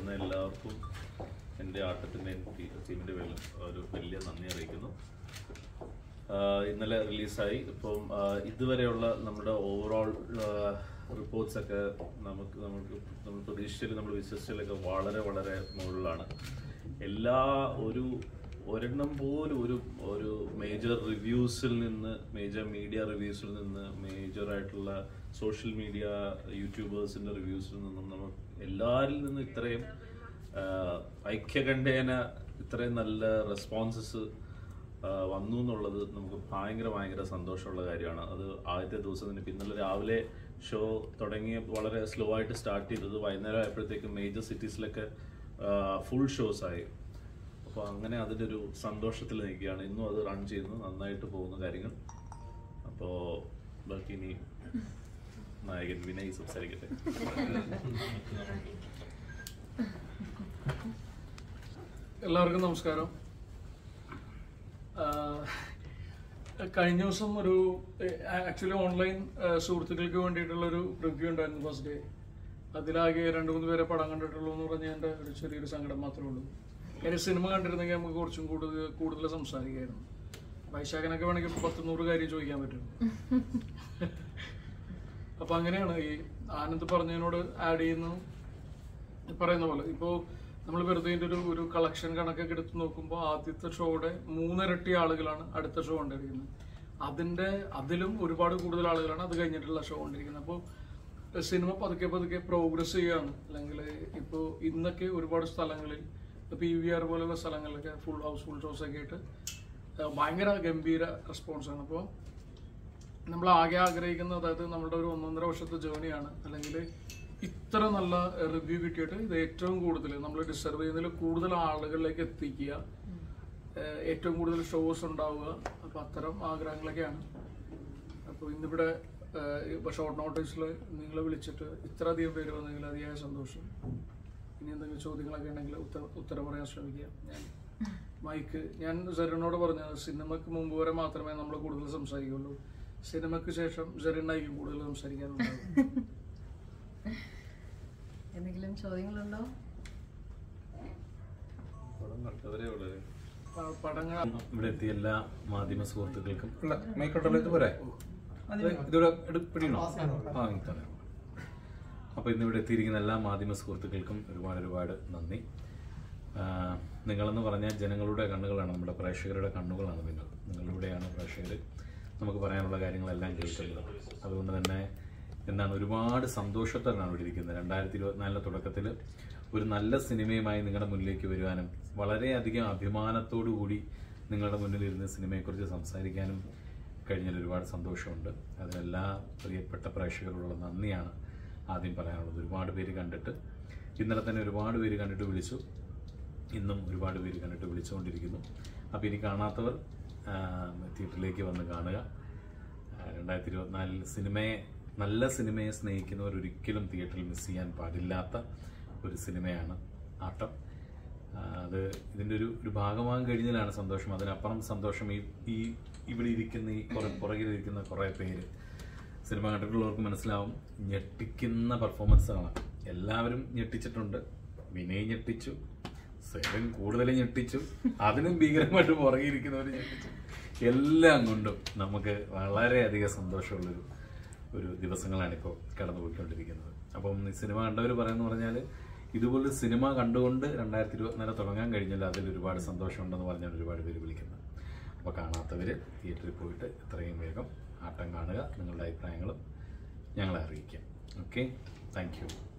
വന്ന എല്ലാവർക്കും എൻ്റെ ആട്ടത്തിൻ്റെ ടീമിൻ്റെ പേരിൽ ഒരു വലിയ നന്ദി അറിയിക്കുന്നു ആഹ് ഇന്നലെ റിലീസായി ഇപ്പം ആഹ് ഇതുവരെയുള്ള നമ്മുടെ ഓവറോൾ റിപ്പോർട്ട്സ് ഒക്കെ നമുക്ക് നമുക്ക് നമ്മൾ പ്രതീക്ഷിച്ചതിൽ നമ്മൾ വിശ്വസിച്ചതിലൊക്കെ വളരെ വളരെ മുകളിലാണ് എല്ലാ ഒരു ഒരെണ്ണം പോലും ഒരു ഒരു മേജർ റിവ്യൂസിൽ നിന്ന് മേജർ മീഡിയ റിവ്യൂസിൽ നിന്ന് മേജർ ആയിട്ടുള്ള സോഷ്യൽ മീഡിയ യൂട്യൂബേഴ്സിന്റെ റിവ്യൂസിൽ നിന്നും നമ്മൾ എല്ലാവരിൽ നിന്നും ഇത്രയും ആഹ് ഐക്യകണ്ഠേന ഇത്രയും നല്ല റെസ്പോൺസസ് വന്നു എന്നുള്ളത് നമുക്ക് ഭയങ്കര ഭയങ്കര സന്തോഷമുള്ള കാര്യമാണ് അത് ആദ്യത്തെ ദിവസം തന്നെ ഇപ്പം ഇന്നലെ രാവിലെ ഷോ തുടങ്ങിയ വളരെ സ്ലോ ആയിട്ട് സ്റ്റാർട്ട് ചെയ്തത് വൈകുന്നേരം ആയപ്പോഴത്തേക്കും മേജർ സിറ്റീസിലൊക്കെ ഫുൾ ഷോസ് ആയി അപ്പോൾ അങ്ങനെ അതിൻ്റെ ഒരു സന്തോഷത്തിൽ നിൽക്കുകയാണ് ഇന്നും അത് റൺ ചെയ്യുന്നു നന്നായിട്ട് പോകുന്ന കാര്യങ്ങൾ അപ്പോൾ ബാക്കി ഇനി നായകൻ വിനയ് സംസാരിക്കട്ടെ എല്ലാവർക്കും നമസ്കാരം ആഹ് കഴിഞ്ഞ ദിവസം ഒരു ആക്ച്വലി ഓൺലൈൻ സുഹൃത്തുക്കൾക്ക് വേണ്ടിയിട്ടുള്ള ഒരു റിവ്യൂ ഉണ്ടായിരുന്നു ഫസ്റ്റ് ഡേ അതിലാകെ രണ്ട് മൂന്ന് പേരെ പടം കണ്ടിട്ടുള്ളൂ എന്ന് പറഞ്ഞ എൻ്റെ ഒരു ചെറിയൊരു സങ്കടം മാത്രമേ ഉള്ളൂ കാര്യം സിനിമ കണ്ടിരുന്നെങ്കിൽ നമുക്ക് കുറച്ചും കൂടുതൽ കൂടുതൽ സംസാരിക്കായിരുന്നു വൈശാഖനൊക്കെ വേണമെങ്കിൽ ഇപ്പൊ പത്ത് നൂറ് കാര്യം ചോദിക്കാൻ പറ്റും അപ്പൊ അങ്ങനെയാണ് ഈ ആനന്ദ് പറഞ്ഞതിനോട് ആഡ് ചെയ്യുന്നു പറയുന്ന പോലെ ഇപ്പോൾ നമ്മൾ വെറുതെ ഇതിന്റെ ഒരു ഒരു കളക്ഷൻ കണക്കൊക്കെ എടുത്ത് നോക്കുമ്പോൾ ആദ്യത്തെ ഷോയുടെ മൂന്നിരട്ടി ആളുകളാണ് അടുത്ത ഷോ കണ്ടിരിക്കുന്നത് അതിന്റെ അതിലും ഒരുപാട് കൂടുതൽ ആളുകളാണ് അത് കഴിഞ്ഞിട്ടുള്ള ഷോ കണ്ടിരിക്കുന്നത് അപ്പോൾ സിനിമ പതുക്കെ പതുക്കെ പ്രോഗ്രസ് ചെയ്യുകയാണ് അല്ലെങ്കിൽ ഇപ്പോൾ ഇന്നൊക്കെ ഒരുപാട് സ്ഥലങ്ങളിൽ പി വി ആർ പോലുള്ള സ്ഥലങ്ങളിലൊക്കെ ഫുൾ ഹൗസ് ഫുൾ ഷോസ് ഒക്കെ ആയിട്ട് ഏഹ് ഭയങ്കര ഗംഭീര റെസ്പോൺസാണ് അപ്പോൾ നമ്മൾ ആകെ ആഗ്രഹിക്കുന്ന അതായത് നമ്മുടെ ഒരു ഒന്നൊന്നര വർഷത്തെ ജേണിയാണ് അല്ലെങ്കിൽ ഇത്ര നല്ല റിവ്യൂ കിട്ടിയിട്ട് ഇത് ഏറ്റവും കൂടുതൽ നമ്മൾ ഡിസർവ് ചെയ്യുന്നതിൽ കൂടുതൽ ആളുകളിലേക്ക് എത്തിക്കുക ഏഹ് ഏറ്റവും കൂടുതൽ ഷോസ് ഉണ്ടാവുക അപ്പൊ അത്തരം ആഗ്രഹങ്ങളൊക്കെയാണ് അപ്പോൾ ഇന്നിവിടെ ഷോർട്ട് നോട്ടീസിൽ നിങ്ങളെ വിളിച്ചിട്ട് ഇത്ര അധികം പേര് വന്നെങ്കിൽ അതിയായ സന്തോഷം ഇനി എന്തെങ്കിലും ചോദ്യങ്ങളൊക്കെ ഉണ്ടെങ്കിൽ ഉത്തര ഉത്തരം പറയാൻ ശ്രമിക്കുക ഞാൻ മൈക്ക് ഞാൻ സെറിനോട് പറഞ്ഞത് സിനിമക്ക് മുമ്പ് വരെ മാത്രമേ നമ്മൾ കൂടുതൽ സംസാരിക്കുള്ളൂ സിനിമക്ക് ശേഷം സെറിനായിരിക്കും കൂടുതൽ സംസാരിക്കാനുണ്ടാവും എന്തെങ്കിലും ചോദ്യങ്ങളുണ്ടോ പടം കണ്ടവരെ വളരെ പ- പടങ്ങൾ ഇവിടെ എത്തിയ എല്ലാ മാധ്യമ സുഹൃത്തുക്കൾക്കും അല്ല മൈക്കോട്ടല്ലോ ഇത് പോരെ ഇതിവിടെ എടു- പിടിക്കണോ ആ ഇങ്ങ് തരാം. അപ്പോൾ ഇന്ന് ഇവിടെ എത്തിയിരിക്കുന്ന എല്ലാ മാധ്യമ സുഹൃത്തുക്കൾക്കും ഒരുപാട് ഒരുപാട് നന്ദി ആ, നിങ്ങളെന്ന് പറഞ്ഞാൽ ജനങ്ങളുടെ കണ്ണുകളാണ് നമ്മുടെ പ്രേക്ഷകരുടെ കണ്ണുകളാണ് നിങ്ങൾ നിങ്ങളിലൂടെയാണ് പ്രേക്ഷകർ നമുക്ക് പറയാനുള്ള കാര്യങ്ങളെല്ലാം കേൾക്കുന്നത് അതുകൊണ്ട് തന്നെ എന്താണ് ഒരുപാട് സന്തോഷത്തോടാണ് ഇവിടെ ഇരിക്കുന്നത് രണ്ടായിരത്തി ഇരുപത്തിനാലിൻ്റെ തുടക്കത്തിൽ ഒരു നല്ല സിനിമയുമായി നിങ്ങളുടെ മുന്നിലേക്ക് വരുവാനും വളരെയധികം അഭിമാനത്തോടു കൂടി നിങ്ങളുടെ മുന്നിൽ ഇരുന്ന് സിനിമയെക്കുറിച്ച് സംസാരിക്കാനും കഴിഞ്ഞതിൽ ഒരുപാട് സന്തോഷമുണ്ട് അതിനെല്ലാ പ്രിയപ്പെട്ട പ്രേക്ഷകരോടുള്ള നന്ദിയാണ് ആദ്യം പറയാനുള്ളത് ഒരുപാട് പേര് കണ്ടിട്ട് ഇന്നലെ തന്നെ ഒരുപാട് പേര് കണ്ടിട്ട് വിളിച്ചു ഇന്നും ഒരുപാട് പേര് കണ്ടിട്ട് വിളിച്ചുകൊണ്ടിരിക്കുന്നു അപ്പോൾ ഇനി കാണാത്തവർ ആ, തിയേറ്ററിലേക്ക് വന്ന് കാണുക ആ, രണ്ടായിരത്തി ഇരുപത്തിനാലിൽ സിനിമയെ നല്ല സിനിമയെ സ്നേഹിക്കുന്നവർ ഒരിക്കലും തിയേറ്ററിൽ മിസ് ചെയ്യാൻ പാടില്ലാത്ത ഒരു സിനിമയാണ് ആട്ടം ആ, അത് ഇതിൻ്റെ ഒരു ഒരു ഭാഗമാകാൻ കഴിഞ്ഞതിലാണ് സന്തോഷം അതിനപ്പുറം സന്തോഷം ഈ ഈ ഇവിടെ ഇരിക്കുന്ന ഈ കുറെ പുറകിലിരിക്കുന്ന കുറേ പേര് സിനിമ കണ്ടിട്ടുള്ളവർക്ക് മനസ്സിലാവും ഞെട്ടിക്കുന്ന പെർഫോമൻസുകളാണ് എല്ലാവരും ഞെട്ടിച്ചിട്ടുണ്ട് വിനയ് ഞെട്ടിച്ചു സെവൻ കൂടുതൽ ഞെട്ടിച്ചു അതിനും ഭീകരമായിട്ട് പുറകിരിക്കുന്നവർ ഞെട്ടിച്ചു എല്ലാം കൊണ്ടും നമുക്ക് വളരെയധികം സന്തോഷമുള്ളൊരു ഒരു ദിവസങ്ങളാണ് ഇപ്പോൾ കടന്നു പോയിക്കൊണ്ടിരിക്കുന്നത് അപ്പം ഈ സിനിമ കണ്ടവർ പറയുന്ന പറഞ്ഞാൽ ഇതുപോലെ സിനിമ കണ്ടുകൊണ്ട് രണ്ടായിരത്തി ഇരുപത്തിനാല് തുടങ്ങാൻ കഴിഞ്ഞാൽ അതിൽ ഒരുപാട് സന്തോഷമുണ്ടെന്ന് പറഞ്ഞാൽ ഒരുപാട് പേര് വിളിക്കുന്നത് അപ്പോൾ കാണാത്തവർ തിയേറ്ററിൽ പോയിട്ട് എത്രയും വേഗം ആട്ടം കാണുക നിങ്ങളുടെ അഭിപ്രായങ്ങളും ഞങ്ങളെ അറിയിക്കാം ഓക്കെ താങ്ക് യു